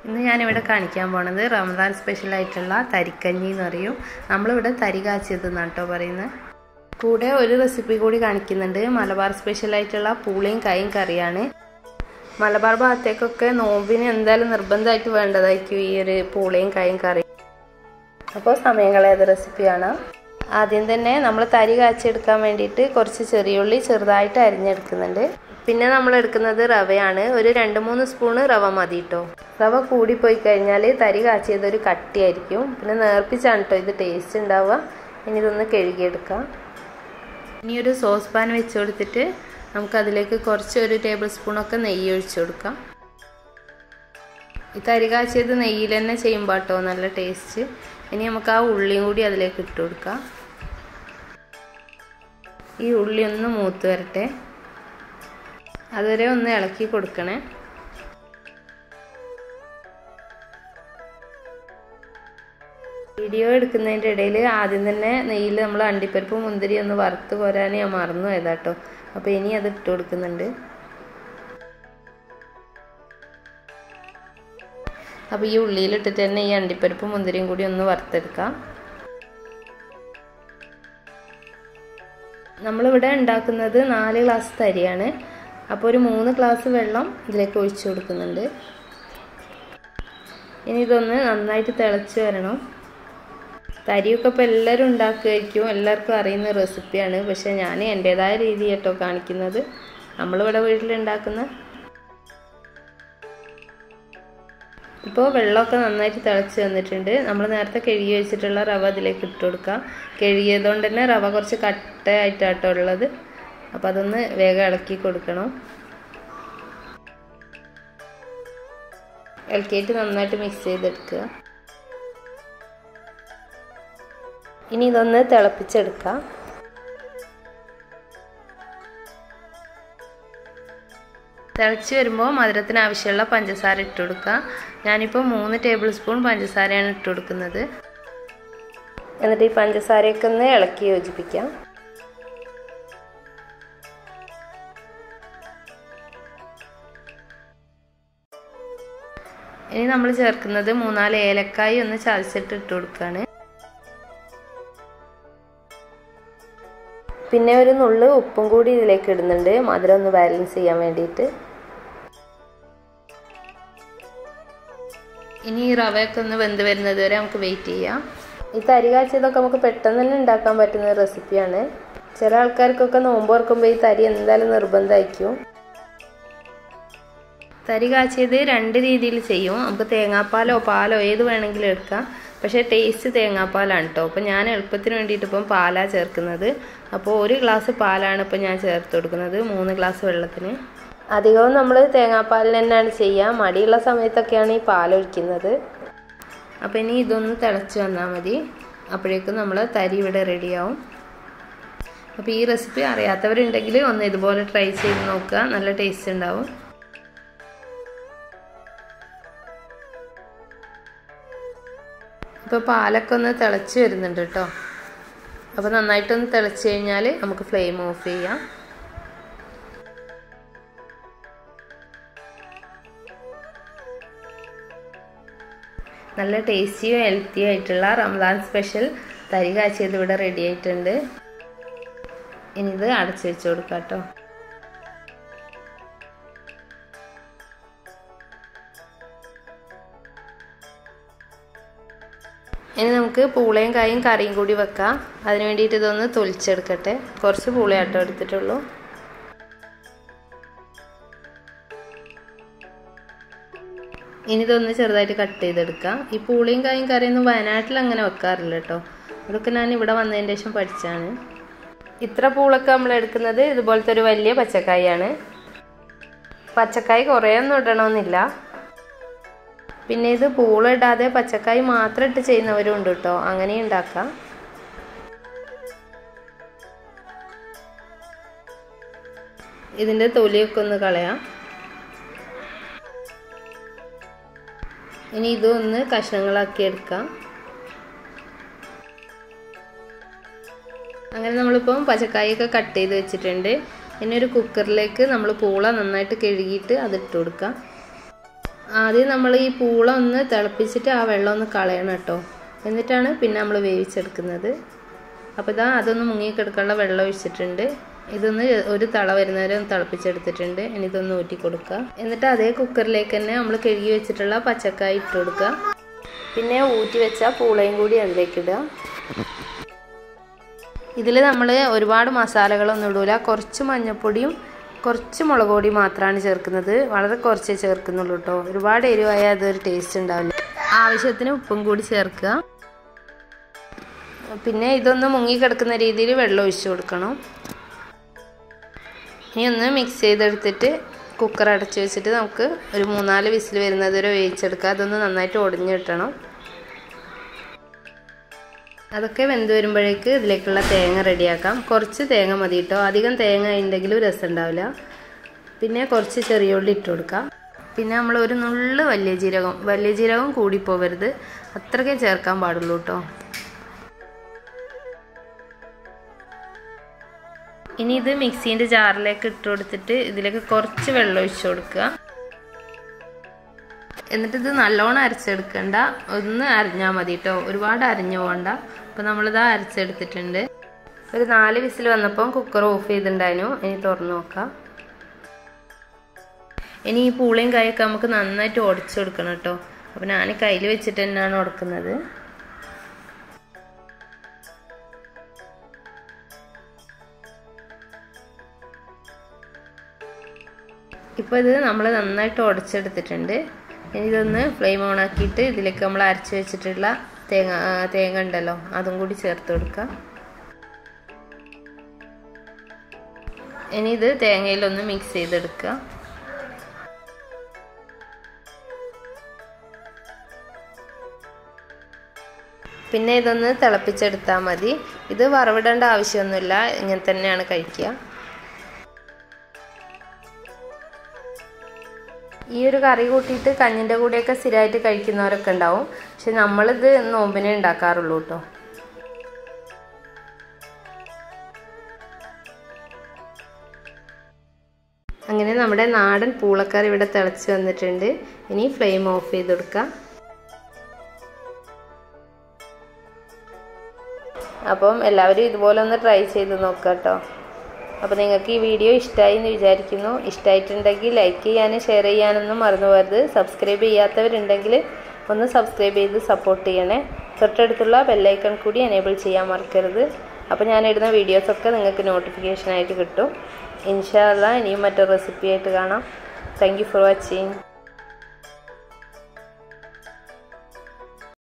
ഇന്ന് ഞാനിവിടെ കാണിക്കാൻ പോണത് റമദാൻ സ്പെഷ്യൽ ആയിട്ടുള്ള തരിക്കഞ്ഞി എന്ന് പറയും നമ്മളിവിടെ തരി കാച്ചിയത് എന്നാണ് കേട്ടോ പറയുന്നത് കൂടെ ഒരു റെസിപ്പി കൂടി കാണിക്കുന്നുണ്ട് മലബാർ സ്പെഷ്യൽ ആയിട്ടുള്ള പൂളിയും കൈയും കറിയാണ് മലബാർ ഭാഗത്തേക്കൊക്കെ നോമ്പിന് എന്തായാലും നിർബന്ധമായിട്ട് വേണ്ടതായിരിക്കും ഈ ഒരു പൂളിയും കൈയും കറി അപ്പോൾ സമയം കളയാതെ റെസിപ്പിയാണ് ആദ്യം തന്നെ നമ്മൾ തരി കാച്ചെടുക്കാൻ വേണ്ടിയിട്ട് കുറച്ച് ചെറിയുള്ളി ചെറുതായിട്ട് അരിഞ്ഞെടുക്കുന്നുണ്ട് പിന്നെ നമ്മൾ എടുക്കുന്നത് റവയാണ് ഒരു രണ്ട് മൂന്ന് സ്പൂണ് റവ മതി കേട്ടോ റവ കൂടിപ്പോയി കഴിഞ്ഞാൽ തരി കാച്ചിയത് ഒരു കട്ടിയായിരിക്കും പിന്നെ നേർപ്പിച്ചാണ് കേട്ടോ ഇത് ടേസ്റ്റ് ഉണ്ടാവുക ഇനി ഇതൊന്ന് കഴുകിയെടുക്കാം ഇനി ഒരു സോസ് പാൻ വെച്ച് കൊടുത്തിട്ട് നമുക്കതിലേക്ക് കുറച്ച് ഒരു ടേബിൾ സ്പൂണൊക്കെ നെയ്യ് ഒഴിച്ചു കൊടുക്കാം ഈ തരി കാച്ചിയത് നെയ്യിൽ തന്നെ ചെയ്യുമ്പോൾ കേട്ടോ നല്ല ടേസ്റ്റ് ഇനി നമുക്ക് ആ ഉള്ളിയും കൂടി അതിലേക്ക് ഇട്ട് കൊടുക്കാം ഈ ഉള്ളി ഒന്ന് മൂത്ത് വരട്ടെ അതുവരെ ഒന്ന് ഇളക്കി കൊടുക്കണേ വീഡിയോ എടുക്കുന്നതിൻ്റെ ഇടയിൽ ആദ്യം തന്നെ നെയ്യിൽ നമ്മൾ അണ്ടിപ്പരിപ്പ് മുന്തിരി ഒന്ന് വറുത്ത് കോരാൻ ഞാൻ മറന്നു പോയതാട്ടോ അപ്പോൾ ഇനി അത് ഇട്ട് കൊടുക്കുന്നുണ്ട് അപ്പോൾ ഈ ഉള്ളിയിലിട്ടിട്ട് തന്നെ ഈ അണ്ടിപ്പരിപ്പ് മുന്തിരിയും കൂടി ഒന്ന് വറുത്തെടുക്കാം നമ്മളിവിടെ ഉണ്ടാക്കുന്നത് നാല് ഗ്ലാസ് തരിയാണ് അപ്പോൾ ഒരു മൂന്ന് ഗ്ലാസ് വെള്ളം ഇതിലേക്ക് ഒഴിച്ചു കൊടുക്കുന്നുണ്ട് ഇനി ഇതൊന്ന് നന്നായിട്ട് തിളച്ച് വരണം തരിയൊക്കെ ഇപ്പോൾ എല്ലാവരും ഉണ്ടാക്കുമായിരിക്കും എല്ലാവർക്കും അറിയുന്ന റെസിപ്പിയാണ് പക്ഷേ ഞാൻ എൻ്റേതായ രീതി കേട്ടോ കാണിക്കുന്നത് നമ്മളിവിടെ വീട്ടിലുണ്ടാക്കുന്ന ഇപ്പോൾ വെള്ളമൊക്കെ നന്നായിട്ട് തിളച്ച് വന്നിട്ടുണ്ട് നമ്മൾ നേരത്തെ കഴുകി വെച്ചിട്ടുള്ള റവ അതിലേക്ക് ഇട്ട് കൊടുക്കാം കഴുകിയതുകൊണ്ട് തന്നെ റവ കുറച്ച് കട്ടയായിട്ടാട്ടോ ഉള്ളത് അപ്പോൾ അതൊന്ന് വേഗം ഇളക്കി കൊടുക്കണം ഇളക്കിയിട്ട് നന്നായിട്ട് മിക്സ് ചെയ്തെടുക്കുക ഇനി ഇതൊന്ന് തിളപ്പിച്ചെടുക്കാം തിളച്ച് വരുമ്പോൾ മധുരത്തിന് ആവശ്യമുള്ള പഞ്ചസാര ഇട്ട് കൊടുക്കുക ഞാനിപ്പോൾ മൂന്ന് ടേബിൾ സ്പൂൺ പഞ്ചസാരയാണ് ഇട്ട് കൊടുക്കുന്നത് എന്നിട്ട് ഈ പഞ്ചസാരയൊക്കെ ഒന്ന് ഇളക്കി യോജിപ്പിക്കാം ഇനി നമ്മൾ ചേർക്കുന്നത് മൂന്നാല് ഏലക്കായി ഒന്ന് ചതച്ചിട്ട് ഇട്ട് കൊടുക്കുകയാണ് പിന്നെ ഒരു നുള്ള് ഉപ്പും കൂടി ഇതിലേക്ക് ഇടുന്നുണ്ട് മധുരം ഒന്ന് ബാലൻസ് ചെയ്യാൻ വേണ്ടിയിട്ട് ഇനി ഈ റവയൊക്കെ ഒന്ന് വെന്ത് വരുന്നത് വരെ നമുക്ക് വെയിറ്റ് ചെയ്യാം ഈ തരി കാച്ചിയതൊക്കെ നമുക്ക് പെട്ടെന്ന് തന്നെ ഉണ്ടാക്കാൻ പറ്റുന്ന റെസിപ്പിയാണ് ചില ആൾക്കാർക്കൊക്കെ നോമ്പ് തുറക്കുമ്പോൾ ഈ തരി എന്തായാലും നിർബന്ധമായിരിക്കും തരി കാച്ചിയത് രണ്ട് രീതിയിൽ ചെയ്യും നമുക്ക് തേങ്ങാപ്പാലോ പാലോ ഏത് വേണമെങ്കിലും എടുക്കാം പക്ഷേ ടേസ്റ്റ് തേങ്ങാപ്പാലാണ് കേട്ടോ അപ്പോൾ ഞാൻ എളുപ്പത്തിന് വേണ്ടിയിട്ട് ഇപ്പം പാലാണ് ചേർക്കുന്നത് അപ്പോൾ ഒരു ഗ്ലാസ് പാലാണ് ഇപ്പം ഞാൻ ചേർത്ത് കൊടുക്കുന്നത് മൂന്ന് ഗ്ലാസ് വെള്ളത്തിന് അധികവും നമ്മൾ തേങ്ങാപ്പാലിന് തന്നെയാണ് ചെയ്യുക മടിയുള്ള സമയത്തൊക്കെയാണ് ഈ പാലൊഴിക്കുന്നത് അപ്പോൾ ഇനി ഇതൊന്ന് തിളച്ച് വന്നാൽ മതി അപ്പോഴേക്കും നമ്മൾ തരി ഇവിടെ റെഡിയാവും അപ്പോൾ ഈ റെസിപ്പി അറിയാത്തവരുണ്ടെങ്കിൽ ഒന്ന് ഇതുപോലെ ട്രൈ ചെയ്ത് നോക്കുക നല്ല ടേസ്റ്റ് ഉണ്ടാവും ഇപ്പോൾ പാലൊക്കെ ഒന്ന് തിളച്ച് വരുന്നുണ്ട് കേട്ടോ അപ്പോൾ നന്നായിട്ടൊന്ന് തിളച്ച് കഴിഞ്ഞാൽ നമുക്ക് ഫ്ലെയിം ഓഫ് ചെയ്യാം നല്ല ടേസ്റ്റിയും ഹെൽത്തിയും ആയിട്ടുള്ള റംസാൻ സ്പെഷ്യൽ തരി കാച്ചിയത് ഇവിടെ റെഡി ആയിട്ടുണ്ട് ഇനി ഇത് അടച്ചു വെച്ച് കൊടുക്കാം കേട്ടോ ഇനി നമുക്ക് പൂളയും കായും കറിയും കൂടി വെക്കാം അതിന് വേണ്ടിയിട്ട് ഇതൊന്ന് തൊലിച്ചെടുക്കട്ടെ കുറച്ച് പൂളയാട്ടോ എടുത്തിട്ടുള്ളൂ ഇനി ഇതൊന്ന് ചെറുതായിട്ട് കട്ട് ചെയ്തെടുക്കാം ഈ പൂളിയും കായും കറിയൊന്നും വയനാട്ടിൽ അങ്ങനെ വെക്കാറില്ല കേട്ടോ അതൊക്കെ ഞാൻ ഇവിടെ വന്നതിന് ശേഷം പഠിച്ചാണ് ഇത്ര പൂളൊക്കെ നമ്മൾ എടുക്കുന്നത് ഇതുപോലത്തെ ഒരു വലിയ പച്ചക്കായാണ് പച്ചക്കായ് കുറേയൊന്നും ഇടണമെന്നില്ല പിന്നെ ഇത് പൂളിടാതെ പച്ചക്കായ് മാത്രം ഇട്ട് ചെയ്യുന്നവരും ഉണ്ട് കേട്ടോ അങ്ങനെ ഉണ്ടാക്കാം ഇതിൻ്റെ തൊലിയൊക്കെ ഒന്ന് കളയാം ഇനി ഇതൊന്ന് കഷ്ണങ്ങളാക്കി എടുക്കാം അങ്ങനെ നമ്മളിപ്പം പച്ചക്കായൊക്കെ കട്ട് ചെയ്ത് വെച്ചിട്ടുണ്ട് ഇനി ഒരു കുക്കറിലേക്ക് നമ്മൾ പൂള നന്നായിട്ട് കഴുകിയിട്ട് അതിട്ട് കൊടുക്കാം ആദ്യം നമ്മൾ ഈ പൂള ഒന്ന് തിളപ്പിച്ചിട്ട് ആ വെള്ളം ഒന്ന് കളയണം കേട്ടോ എന്നിട്ടാണ് പിന്നെ നമ്മൾ വേവിച്ചെടുക്കുന്നത് അപ്പോൾ ഇതാ അതൊന്ന് മുങ്ങിക്കിടക്കാനുള്ള വെള്ളം ഒഴിച്ചിട്ടുണ്ട് ഇതൊന്ന് ഒരു തള വരുന്നവരെ ഒന്ന് തിളപ്പിച്ചെടുത്തിട്ടുണ്ട് ഇനി ഇതൊന്ന് ഊറ്റി കൊടുക്കുക എന്നിട്ട് അതേ കുക്കറിലേക്ക് തന്നെ നമ്മൾ കഴുകി വെച്ചിട്ടുള്ള പച്ചക്കായ ഇട്ട് കൊടുക്കുക പിന്നെ ഊറ്റി വെച്ച പൂളയും കൂടി അതിലേക്ക് ഇടുക ഇതിൽ നമ്മൾ ഒരുപാട് മസാലകളൊന്നും ഇടൂല കുറച്ച് മഞ്ഞൾപ്പൊടിയും കുറച്ച് മുളക് പൊടി മാത്രമാണ് ചേർക്കുന്നത് വളരെ കുറച്ചേ ചേർക്കുന്നുള്ളൂ കേട്ടോ ഒരുപാട് എരിവായാൽ അതൊരു ടേസ്റ്റ് ഉണ്ടാവില്ല ആവശ്യത്തിന് ഉപ്പും കൂടി ചേർക്കുക പിന്നെ ഇതൊന്ന് മുങ്ങിക്കിടക്കുന്ന രീതിയിൽ വെള്ളം ഒഴിച്ചു കൊടുക്കണം ഇനി ഒന്ന് മിക്സ് ചെയ്തെടുത്തിട്ട് കുക്കർ അടച്ചു വെച്ചിട്ട് നമുക്ക് ഒരു മൂന്നാല് വിസിൽ വരുന്നത് വരെ വേവിച്ചെടുക്കുക അതൊന്ന് നന്നായിട്ട് ഒടിഞ്ഞു കിട്ടണം അതൊക്കെ വെന്ത് വരുമ്പോഴേക്ക് ഇതിലേക്കുള്ള തേങ്ങ റെഡിയാക്കാം കുറച്ച് തേങ്ങ മതി കേട്ടോ അധികം തേങ്ങ ഉണ്ടെങ്കിലും രസം ഉണ്ടാവില്ല പിന്നെ കുറച്ച് ചെറിയ ഉള്ളി ഇട്ട് കൊടുക്കാം പിന്നെ നമ്മൾ ഒരു നുള്ള് വലിയ ജീരകം വലിയ ജീരകം കൂടിപ്പോവരുത് അത്രയ്ക്കേ ചേർക്കാൻ പാടുള്ളൂ കേട്ടോ ഇനി ഇത് മിക്സീൻ്റെ ജാറിലേക്ക് ഇട്ട് കൊടുത്തിട്ട് ഇതിലേക്ക് കുറച്ച് വെള്ളം ഒഴിച്ചു കൊടുക്കുക എന്നിട്ട് ഇത് നല്ലോണം അരച്ചെടുക്കണ്ട ഒന്ന് അരിഞ്ഞാൽ മതി കേട്ടോ ഒരുപാട് അരിഞ്ഞു പോകണ്ട അപ്പോൾ നമ്മളിത് അരച്ചെടുത്തിട്ടുണ്ട് ഒരു നാല് വിസിൽ വന്നപ്പം കുക്കർ ഓഫ് ചെയ്തിട്ടുണ്ടായിരുന്നു ഇനി തുറന്നു നോക്കാം ഇനി ഈ പൂളയും കായൊക്കെ നമുക്ക് നന്നായിട്ട് ഉടച്ചു കൊടുക്കണം കേട്ടോ അപ്പോൾ ഞാൻ കയ്യിൽ വെച്ചിട്ട് തന്നെയാണ് ഉടക്കുന്നത് ഇപ്പോൾ ഇത് നമ്മൾ നന്നായിട്ട് ഉടച്ചെടുത്തിട്ടുണ്ട് ഇനി ഇതൊന്ന് ഫ്ലെയിം ഓൺ ആക്കിയിട്ട് ഇതിലേക്ക് നമ്മൾ അരച്ച് വെച്ചിട്ടുള്ള തേങ്ങ തേങ്ങ ഉണ്ടല്ലോ അതും കൂടി ചേർത്ത് കൊടുക്കുക ഇനി ഇത് തേങ്ങയിലൊന്ന് മിക്സ് ചെയ്തെടുക്കുക പിന്നെ ഇതൊന്ന് തിളപ്പിച്ചെടുത്താൽ മതി ഇത് വറവിടേണ്ട ആവശ്യമൊന്നുമില്ല ഇങ്ങനെ തന്നെയാണ് കഴിക്കുക ഈ ഒരു കറി കൂട്ടിയിട്ട് കഞ്ഞിൻ്റെ കൂടെയൊക്കെ സ്ഥിരമായിട്ട് കഴിക്കുന്നവരൊക്കെ ഉണ്ടാവും പക്ഷെ നമ്മളിത് നോമ്പിനെ ഉണ്ടാക്കാറുള്ളൂ കേട്ടോ അങ്ങനെ നമ്മുടെ നാടൻ പൂളക്കറി ഇവിടെ തിളച്ച് വന്നിട്ടുണ്ട് ഇനി ഫ്ലെയിം ഓഫ് ചെയ്ത് കൊടുക്കാം അപ്പം എല്ലാവരും ഇതുപോലെ ഒന്ന് ട്രൈ ചെയ്ത് നോക്കാം കേട്ടോ അപ്പോൾ നിങ്ങൾക്ക് ഈ വീഡിയോ ഇഷ്ടമായി എന്ന് വിചാരിക്കുന്നു ഇഷ്ടമായിട്ടുണ്ടെങ്കിൽ ലൈക്ക് ചെയ്യാനും ഷെയർ ചെയ്യാനൊന്നും മറന്നു പോകരുത് സബ്സ്ക്രൈബ് ചെയ്യാത്തവരുണ്ടെങ്കിൽ ഒന്ന് സബ്സ്ക്രൈബ് ചെയ്ത് സപ്പോർട്ട് ചെയ്യണേ തൊട്ടടുത്തുള്ള ബെല്ലൈക്കൺ കൂടി എനേബിൾ ചെയ്യാൻ മറക്കരുത് അപ്പോൾ ഞാനിടുന്ന വീഡിയോസൊക്കെ നിങ്ങൾക്ക് നോട്ടിഫിക്കേഷനായിട്ട് കിട്ടും ഇൻഷാല്ല ഇനിയും മറ്റൊരു റെസിപ്പി ആയിട്ട് കാണാം താങ്ക് ഫോർ വാച്ചിങ്